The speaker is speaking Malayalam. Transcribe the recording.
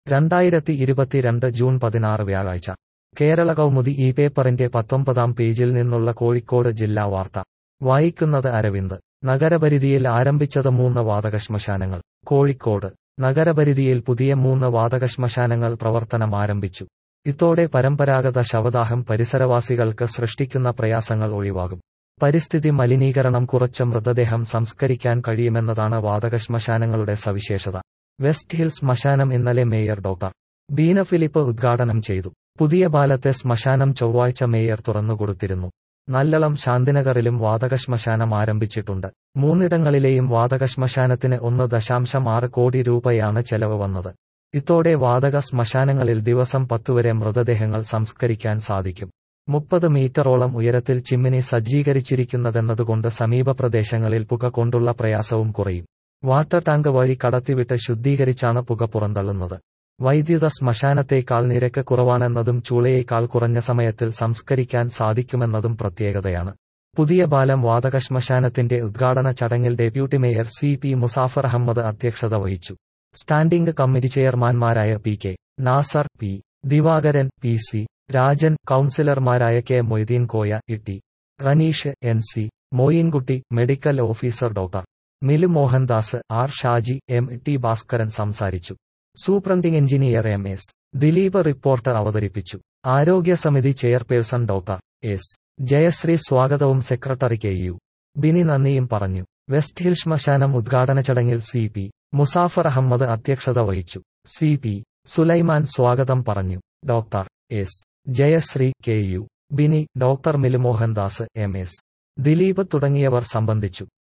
രണ്ടായിരത്തി ഇരുപത്തിരണ്ട് ജൂൺ പതിനാറ് വ്യാഴാഴ്ച കേരള കൗമുദി ഈ പേപ്പറിന്റെ പത്തൊമ്പതാം പേജിൽ നിന്നുള്ള കോഴിക്കോട് ജില്ലാ വാർത്ത വായിക്കുന്നത് അരവിന്ദ് നഗരപരിധിയിൽ ആരംഭിച്ചത് മൂന്ന് വാതകശ്മശാനങ്ങൾ കോഴിക്കോട് നഗരപരിധിയിൽ പുതിയ മൂന്ന് വാതകശ്മശാനങ്ങൾ പ്രവർത്തനം ആരംഭിച്ചു ഇതോടെ പരമ്പരാഗത ശവദാഹം പരിസരവാസികൾക്ക് സൃഷ്ടിക്കുന്ന പ്രയാസങ്ങൾ ഒഴിവാകും പരിസ്ഥിതി മലിനീകരണം കുറച്ച് മൃതദേഹം സംസ്കരിക്കാൻ കഴിയുമെന്നതാണ് വാതകശ്മശാനങ്ങളുടെ സവിശേഷത വെസ്റ്റ് ഹിൽ ശ്മശാനം ഇന്നലെ മേയർ ഡോക്ടർ ബീന ഫിലിപ്പ് ഉദ്ഘാടനം ചെയ്തു പുതിയ പാലത്തെ ശ്മശാനം ചൊവ്വാഴ്ച മേയർ തുറന്നുകൊടുത്തിരുന്നു നല്ലളം ശാന്തിനഗറിലും വാതകശ്മശാനം ആരംഭിച്ചിട്ടുണ്ട് മൂന്നിടങ്ങളിലെയും വാതകശ്മശാനത്തിന് ഒന്ന് ദശാംശം ആറ് കോടി രൂപയാണ് ചെലവ് വന്നത് ഇതോടെ വാതക ശ്മശാനങ്ങളിൽ ദിവസം പത്തുവരെ മൃതദേഹങ്ങൾ സംസ്കരിക്കാൻ സാധിക്കും മുപ്പത് മീറ്ററോളം ഉയരത്തിൽ ചിമ്മിനി സജ്ജീകരിച്ചിരിക്കുന്നതെന്നതുകൊണ്ട് സമീപ പ്രദേശങ്ങളിൽ പുക കൊണ്ടുള്ള പ്രയാസവും കുറയും വാട്ടർ ടാങ്ക് വഴി കടത്തിവിട്ട് ശുദ്ധീകരിച്ചാണ് പുക പുറന്തള്ളുന്നത് വൈദ്യുത ശ്മശാനത്തേക്കാൾ നിരക്ക് കുറവാണെന്നതും ചൂളയേക്കാൾ കുറഞ്ഞ സമയത്തിൽ സംസ്കരിക്കാൻ സാധിക്കുമെന്നതും പ്രത്യേകതയാണ് പുതിയ പാലം വാതക ശ്മശാനത്തിന്റെ ഉദ്ഘാടന ചടങ്ങിൽ deputy mayor C P Muzafar Ahammed അധ്യക്ഷത വഹിച്ചു സ്റ്റാൻഡിംഗ് കമ്മിറ്റി ചെയർമാൻമാരായ P K Nasar P Divakaran P C Rajan കൌൺസിലർമാരായ K Moideen Koya Itti Raneesh N C Moyinkutty medical officer doctor Milu Mohandas R Shaji M T Bhaskaran സംസാരിച്ചു superintending engineer M S Dileep reporter അവതരിപ്പിച്ചു ആരോഗ്യ സമിതി ചെയർപേഴ്സൺ ഡോക്ടർ എസ് ജയശ്രീ സ്വാഗതവും സെക്രട്ടറി കെ യു ബിനി നന്ദിയും പറഞ്ഞു വെസ്റ്റ് ഹിൽ ശ്മശാനം ഉദ്ഘാടന ചടങ്ങിൽ സി പി മുസാഫർ അഹമ്മദ് അധ്യക്ഷത വഹിച്ചു സി പി സുലൈമാൻ സ്വാഗതം പറഞ്ഞു doctor S Jayasree K U Bini doctor Milu Mohandas M S Dileep തുടങ്ങിയവർ സംബന്ധിച്ചു